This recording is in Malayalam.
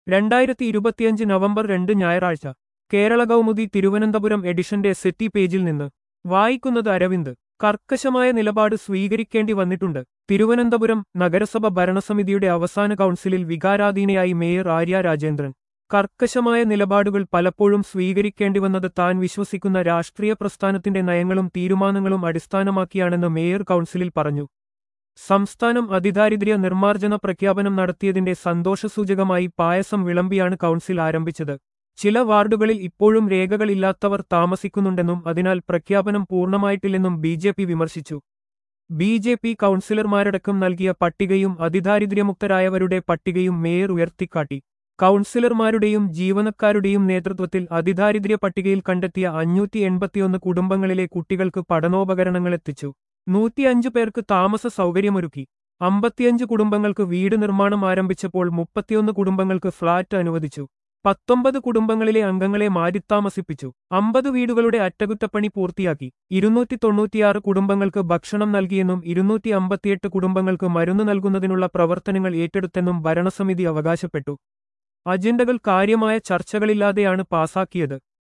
രണ്ടായിരത്തി ഇരുപത്തിയഞ്ച് നവംബർ രണ്ട് ഞായറാഴ്ച കേരള കൗമുദി തിരുവനന്തപുരം എഡിഷന്റെ സെറ്റി പേജിൽ നിന്ന് വായിക്കുന്നത് അരവിന്ദ് കർക്കശമായ നിലപാട് സ്വീകരിക്കേണ്ടി വന്നിട്ടുണ്ട് തിരുവനന്തപുരം നഗരസഭ ഭരണസമിതിയുടെ അവസാന കൗൺസിലിൽ വികാരാധീനയായി മേയർ ആര്യ രാജേന്ദ്രൻ കർക്കശമായ നിലപാടുകൾ പലപ്പോഴും സ്വീകരിക്കേണ്ടിവന്നത് താൻ വിശ്വസിക്കുന്ന രാഷ്ട്രീയ പ്രസ്ഥാനത്തിന്റെ നയങ്ങളും തീരുമാനങ്ങളും അടിസ്ഥാനമാക്കിയാണെന്ന് മേയർ കൗൺസിലിൽ പറഞ്ഞു സംസ്ഥാനം അതിദാരിദ്ര്യ നിർമ്മാർജ്ജന പ്രഖ്യാപനം നടത്തിയതിന്റെ സന്തോഷസൂചകമായി പായസം വിളമ്പിയാണ് കൗൺസിൽ ആരംഭിച്ചത് ചില വാർഡുകളിൽ ഇപ്പോഴും രേഖകളില്ലാത്തവർ താമസിക്കുന്നുണ്ടെന്നും അതിനാൽ പ്രഖ്യാപനം പൂർണ്ണമായിട്ടില്ലെന്നും ബി ജെ പി വിമർശിച്ചു ബി ജെ പി കൗൺസിലർമാരടക്കം നൽകിയ പട്ടികയും അതിദാരിദ്ര്യമുക്തരായവരുടെ പട്ടികയും മേയർ ഉയർത്തിക്കാട്ടി കൗൺസിലർമാരുടെയും ജീവനക്കാരുടെയും നേതൃത്വത്തിൽ അതിദാരിദ്ര്യ പട്ടികയിൽ കണ്ടെത്തിയ അഞ്ഞൂറ്റി എൺപത്തിയൊന്ന് കുടുംബങ്ങളിലെ കുട്ടികൾക്ക് പഠനോപകരണങ്ങൾ എത്തിച്ചു നൂറ്റിയഞ്ചു പേർക്ക് താമസ സൗകര്യമൊരുക്കി അമ്പത്തിയഞ്ച് കുടുംബങ്ങൾക്ക് വീട് നിർമ്മാണം ആരംഭിച്ചപ്പോൾ മുപ്പത്തിയൊന്ന് കുടുംബങ്ങൾക്ക് ഫ്ളാറ്റ് അനുവദിച്ചു പത്തൊമ്പത് കുടുംബങ്ങളിലെ അംഗങ്ങളെ മാറ്റിത്താമസിപ്പിച്ചു അമ്പത് വീടുകളുടെ അറ്റകുറ്റപ്പണി പൂർത്തിയാക്കി ഇരുന്നൂറ്റി തൊണ്ണൂറ്റിയാറ് കുടുംബങ്ങൾക്ക് ഭക്ഷണം നൽകിയെന്നും ഇരുന്നൂറ്റി അമ്പത്തിയെട്ട് കുടുംബങ്ങൾക്ക് മരുന്ന് നൽകുന്നതിനുള്ള പ്രവർത്തനങ്ങൾ ഏറ്റെടുത്തെന്നും ഭരണസമിതി അവകാശപ്പെട്ടു അജണ്ടകൾ കാര്യമായ ചർച്ചകളില്ലാതെയാണ് പാസാക്കിയത്